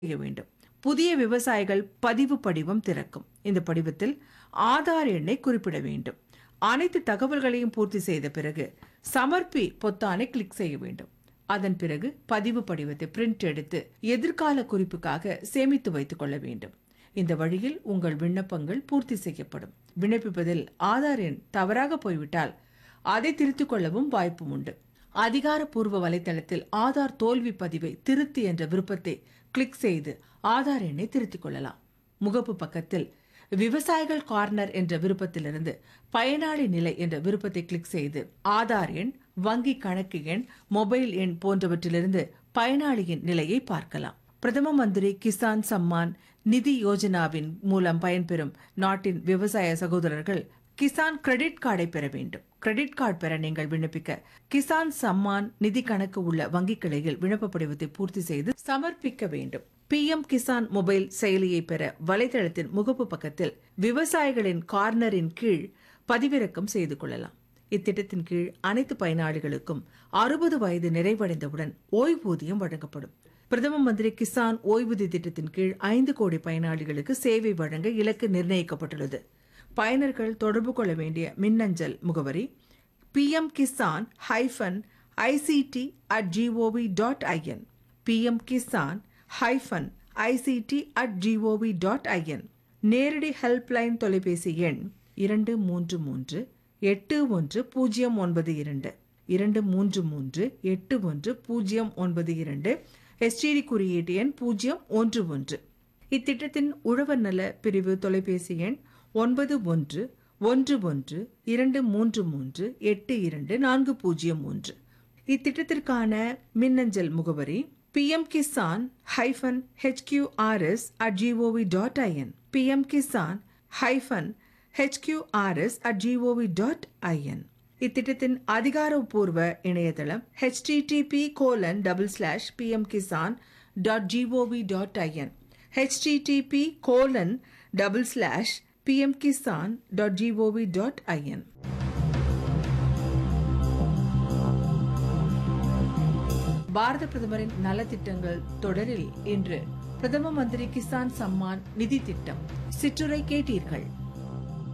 செய்ய வேண்டும் புதிய விவசாயிகள் பதிவு படிவம் திறக்கும் இந்த படிவத்தில் ஆதார் எண்ணை குறிப்பிட வேண்டும் அனைத்து தகவல்களையும் பூர்த்தி செய்த பிறகு சமர்ப்பி பொத்தானை கிளிக் செய்ய வேண்டும் அதன் பிறகு பதிவு படிவத்தை பிரிண்ட் எடுத்து எதிர்கால குறிப்புக்காக சேமித்து வைத்துக் கொள்ள வேண்டும் இந்த வழியில் உங்கள் விண்ணப்பங்கள் பூர்த்தி செய்யப்படும் விண்ணப்பிப்பதில் ஆதார் எண் தவறாக போய்விட்டால் அதை திருத்திக் கொள்ளவும் வாய்ப்பும் உண்டு அதிகாரப்பூர்வ வலைத்தளத்தில் ஆதார் தோல்வி பதிவை திருத்தி என்ற விருப்பத்தை கிளிக் செய்து ஆதார் எண்ணை திருத்திக் கொள்ளலாம் முகப்பு பக்கத்தில் விவசாயிகள் கார்னர் என்ற விருப்பத்திலிருந்து பயனாளி நிலை என்ற விருப்பத்தை கிளிக் செய்து ஆதார் எண் வங்கி கணக்கு எண் மொபைல் எண் போன்றவற்றிலிருந்து பயனாளியின் நிலையை பார்க்கலாம் பிரதம மந்திரி கிசான் சம்மான் நிதி யோஜனாவின் மூலம் பயன்பெறும் நாட்டின் விவசாய சகோதரர்கள் கிசான் கிரெடிட் கார்டை பெற வேண்டும் கிரெடிட் கார்டு பெற நீங்கள் விண்ணப்பிக்க கிசான் சம்மான் நிதி கணக்கு உள்ள வங்கி கிளையில் விண்ணப்ப படிவத்தை பூர்த்தி செய்து சமர்ப்பிக்க வேண்டும் பிஎம் கிசான் மொபைல் செயலியை பெற வலைதளத்தின் முகப்பு பக்கத்தில் விவசாயிகளின் கார்னரின் கீழ் பதிவிறக்கம் செய்து கொள்ளலாம் இத்திட்டத்தின் கீழ் அனைத்து பயனாளிகளுக்கும் அறுபது வயது நிறைவடைந்தவுடன் ஓய்வூதியம் வழங்கப்படும் பிரதம மந்திரி கிசான் ஓய்வூதிய திட்டத்தின் கீழ் ஐந்து கோடி பயனாளிகளுக்கு சேவை வழங்க இலக்கு நிர்ணயிக்கப்பட்டுள்ளது பயனர்கள் தொடர்பு கொள்ள வேண்டிய மின்னஞ்சல் முகவரி PM Kisan hyphen ICT at GOV dot IN PM Kisan hyphen ICT at GOV dot IN நேரடி ஹெல்ப்லைன் தொலைபேசி எண் இரண்டு மூன்று மூன்று எட்டு ஒன்று பூஜ்ஜியம் ஒன்பது இரண்டு இரண்டு மூன்று மூன்று எட்டு ஒன்று பூஜ்ஜியம் ஒன்பது இரண்டு எஸ்டிடி குறியீட்டு எண் பூஜ்ஜியம் ஒன்று ஒன்று இத்திட்டத்தின் உழவர் நல பிரிவு தொலைபேசி எண் ஒன்பது ஒன்று ஒன்று ஒன்று இரண்டு மூன்று மூன்று எட்டு இரண்டு நான்கு பூஜ்ஜியம் மூன்று இத்திட்டத்திற்கான மின்னஞ்சல் முகவரி PM Kisan hyphen HQRS at GOV dot IN PM Kisan hyphen HQRS at GOV dot IN இத்திட்டத்தின் அதிகாரப்பூர்வ இணையதளம் HTTP colon double slash PM Kisan dot GOV dot IN HTTP colon double slash PM Kisan dot GOV dot IN பாரத பிரதமரின் நலத்திட்டங்கள் தொடரில் இன்று பிரதம மந்திரி கிசான் சம்மான் நிதி திட்டம் சிற்றுரை கேட்டீர்கள்